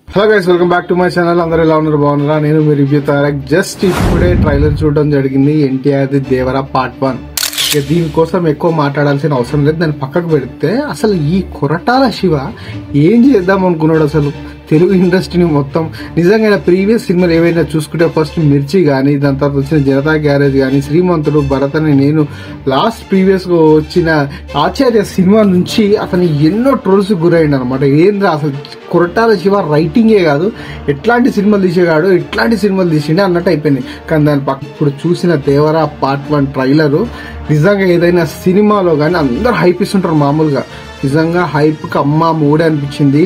hello guys welcome back to my channel అందరూ ఎలా ఉన్నారు బాగున్నారా నేను మీ రివ్యూ తారక్ జస్ట్ ఇప్పుడే ట్రైలర్ చూడడం జరిగింది NTR the Devara part one ఇక దీనికోసం ఎక్కువ మాట్లాడాల్సిన అవసరం లేదు దాన్ని పక్కకు పెడితే అసలు ఈ కొరటాల శివ ఏం చేద్దాం అనుకున్నాడు అసలు తెలుగు ఇండస్ట్రీని మొత్తం నిజంగా ప్రీవియస్ సినిమాలు ఏవైనా చూసుకుంటే ఫస్ట్ మిర్చి కానీ దాని తర్వాత వచ్చిన జనతా గ్యారేజ్ కానీ శ్రీమంతుడు భరత్ అని నేను లాస్ట్ ప్రీవియస్ గా వచ్చిన ఆచార్య సినిమా నుంచి అతను ఎన్నో ట్రోల్స్ గురైండు అనమాట ఏంద్రా అసలు కొరటాల శివ రైటింగే కాదు ఎట్లాంటి సినిమాలు తీసేగాడు ఎట్లాంటి సినిమాలు తీసిండే అన్నట్టు అయిపోయింది కానీ దాని పక్క ఇప్పుడు చూసిన దేవరా పార్ట్ వన్ ట్రైలర్ నిజంగా ఏదైనా సినిమాలో కానీ అందరు హైప్ ఇస్తుంటారు మామూలుగా నిజంగా హైప్కి అమ్మ మూడే అనిపించింది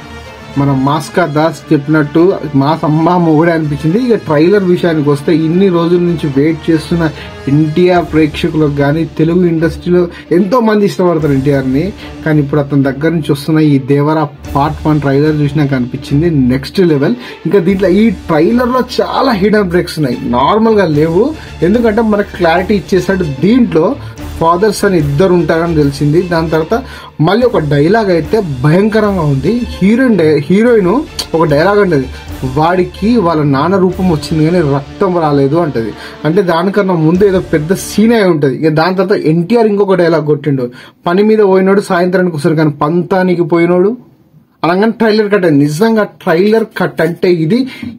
మన మాస్కా దాస్ చెప్పినట్టు మాస్ అమ్మ మొగుడే అనిపించింది ఇక ట్రైలర్ విషయానికి వస్తే ఇన్ని రోజుల నుంచి వెయిట్ చేస్తున్న ఎన్టీఆర్ ప్రేక్షకులకు కానీ తెలుగు ఇండస్ట్రీలో ఎంతో మంది ఇష్టపడతారు ఎన్టీఆర్ ని కానీ ఇప్పుడు అతని దగ్గర నుంచి వస్తున్న ఈ దేవరా పార్ట్ వన్ ట్రైలర్ చూసినాక అనిపించింది నెక్స్ట్ లెవెల్ ఇంకా దీంట్లో ఈ ట్రైలర్ లో చాలా హిడెన్ బ్రేక్స్ ఉన్నాయి నార్మల్ గా లేవు ఎందుకంటే మనకు క్లారిటీ ఇచ్చేసాడు దీంట్లో ఫాదర్స్ అని ఇద్దరు ఉంటారని తెలిసింది దాని తర్వాత మళ్ళీ ఒక డైలాగ్ అయితే భయంకరంగా ఉంది హీరోయిన్ డై- హీరోయిన్ ఒక డైలాగ్ అంటది వాడికి వాళ్ళ నాన్న రూపం వచ్చింది కానీ రక్తం రాలేదు అంటది అంటే దానికన్నా ముందు ఏదో పెద్ద సీన్ అయి ఉంటది ఇక దాని తర్వాత ఎన్టీఆర్ ఇంకొక డైలాగ్ కొట్టిండు పని మీద పోయినోడు సాయంత్రానికి వస్తారు కానీ పంతానికి పోయినోడు అనగానే ట్రైలర్ కట్ అయింది నిజంగా ట్రైలర్ కట్ అంటే ఇది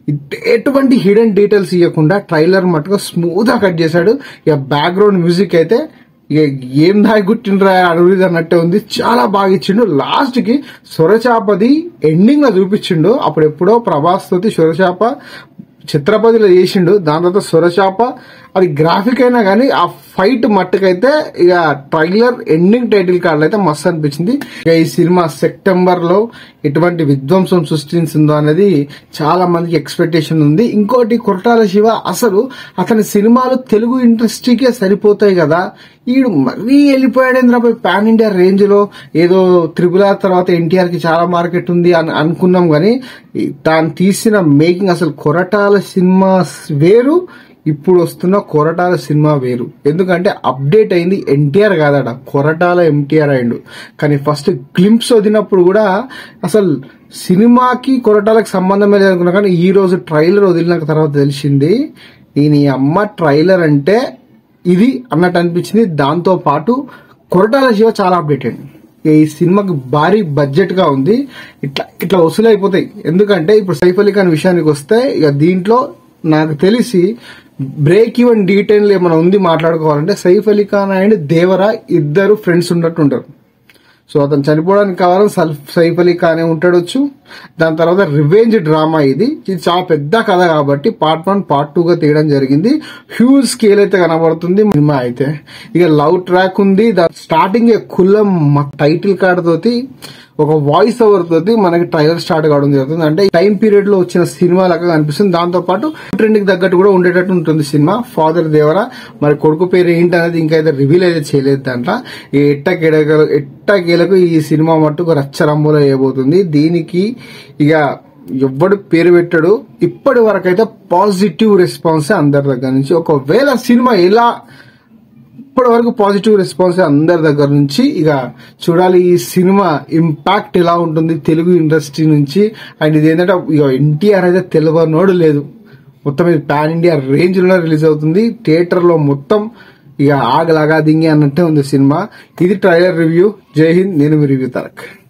ఎటువంటి హిడెన్ డీటెయిల్స్ ఇవ్వకుండా ట్రైలర్ మటుగా స్మూత్ గా కట్ చేశాడు ఇక బ్యాక్గ్రౌండ్ మ్యూజిక్ అయితే ఇక ఏం దాయి గుట్టినరా అడుగుది అన్నట్టే ఉంది చాలా బాగా ఇచ్చిండు లాస్ట్ కి సొరచాపది ఎండింగ్ లో చూపించిండు అప్పుడు ఎప్పుడో ప్రభాస్ తోటి సొరచాప ఛత్రపతిలో చేసిండు దాని తర్వాత సొరచాప అది గ్రాఫిక్ అయినా కానీ ఆ ఫైట్ మట్టుకైతే ఇక ట్రైలర్ ఎండింగ్ టైటిల్ కార్డులు అయితే మస్తు అనిపించింది ఇక ఈ సినిమా సెప్టెంబర్ లో ఎటువంటి విధ్వంసం సృష్టించిందో అనేది చాలా మందికి ఎక్స్పెక్టేషన్ ఉంది ఇంకోటి కొరటాల శివ అసలు అతని సినిమాలు తెలుగు ఇండస్ట్రీకే సరిపోతాయి కదా ఈడు మరీ వెళ్ళిపోయాడేంద్ర పాన్ ఇండియా రేంజ్ లో ఏదో త్రిపుల తర్వాత ఎన్టీఆర్ కి చాలా మార్కెట్ ఉంది అని అనుకున్నాం కానీ ఈ తాను తీసిన మేకింగ్ అసలు కొరటాల సినిమా వేరు ఇప్పుడు వస్తున్న కొరటాల సినిమా వేరు ఎందుకంటే అప్డేట్ అయింది ఎన్టీఆర్ కాదట కొరటాల ఎంటీఆర్ అయిండు కానీ ఫస్ట్ గ్లింప్స్ వదిలినప్పుడు కూడా అసలు సినిమాకి కొరటాలకు సంబంధమే లేదనుకున్నా కానీ ఈ రోజు ట్రైలర్ వదిలిన తర్వాత తెలిసింది దీని అమ్మ ట్రైలర్ అంటే ఇది అన్నట్టు అనిపించింది దాంతో పాటు కొరటాల శివ చాలా అప్డేట్ అయింది ఈ సినిమాకి భారీ బడ్జెట్ గా ఉంది ఇట్లా ఇట్లా వసూలు అయిపోతాయి ఎందుకంటే ఇప్పుడు సైఫ్ అలీ ఖాన్ విషయానికి వస్తే ఇక దీంట్లో నాకు తెలిసి బ్రేక్ ఈవెన్ డీటెయిల్ ఏమైనా ఉంది మాట్లాడుకోవాలంటే సైఫ్ అలీ ఖాన్ అండ్ దేవరా ఇద్దరు ఫ్రెండ్స్ ఉన్నట్టు ఉంటారు సో అతను చనిపోవడానికి కావాలని సల్ఫ్ సైఫ్ అలీ ఖానే ఉంటాడొచ్చు దాని తర్వాత రివెంజ్ డ్రామా ఇది ఇది చాలా పెద్ద కథ కాబట్టి పార్ట్ వన్ పార్ట్ టూ గా తీయడం జరిగింది హ్యూజ్ స్కేల్ అయితే కనబడుతుంది సినిమా అయితే ఇక లవ్ ట్రాక్ ఉంది స్టార్టింగ్ కుల్లం టైటిల్ కార్డ్ తోటి ఒక వాయిస్ ఓవర్ తోటి మనకి ట్రైలర్ స్టార్ట్ కావడం జరుగుతుంది అంటే టైం పీరియడ్ లో వచ్చిన సినిమా లాగా కనిపిస్తుంది దాంతో పాటు ట్రెండ్ కి తగ్గట్టు కూడా ఉండేటట్టు ఉంటుంది సినిమా ఫాదర్ దేవరా మరి కొడుకు పేరు ఏంటి అనేది ఇంకా అయితే రివీల్ అయితే చేయలేదు దాంట్లో ఈ ఎట్టకేలకు ఎట్టకేలకు ఈ సినిమా మట్టుకు రచ్చరంబులో వేయబోతుంది దీనికి ఇక ఎవ్వడు పేరు పెట్టాడు ఇప్పటి వరకు అయితే పాజిటివ్ రెస్పాన్స్ అందరి దగ్గర నుంచి ఒకవేళ సినిమా ఎలా ఇప్పటి వరకు పాజిటివ్ రెస్పాన్స్ అందరి దగ్గర నుంచి ఇక చూడాలి ఈ సినిమా ఇంపాక్ట్ ఎలా ఉంటుంది తెలుగు ఇండస్ట్రీ నుంచి అండ్ ఇది ఏంటంటే ఇక ఎన్టీఆర్ అయితే తెలియనోడు లేదు మొత్తం ఇది పాన్ ఇండియా రేంజ్ లో రిలీజ్ అవుతుంది థియేటర్ లో మొత్తం ఇక ఆగలాగా దింగి అన్నట్టే ఉంది సినిమా ఇది ట్రైలర్ రివ్యూ జై హింద్ నేను మీ రివ్యూ తారక్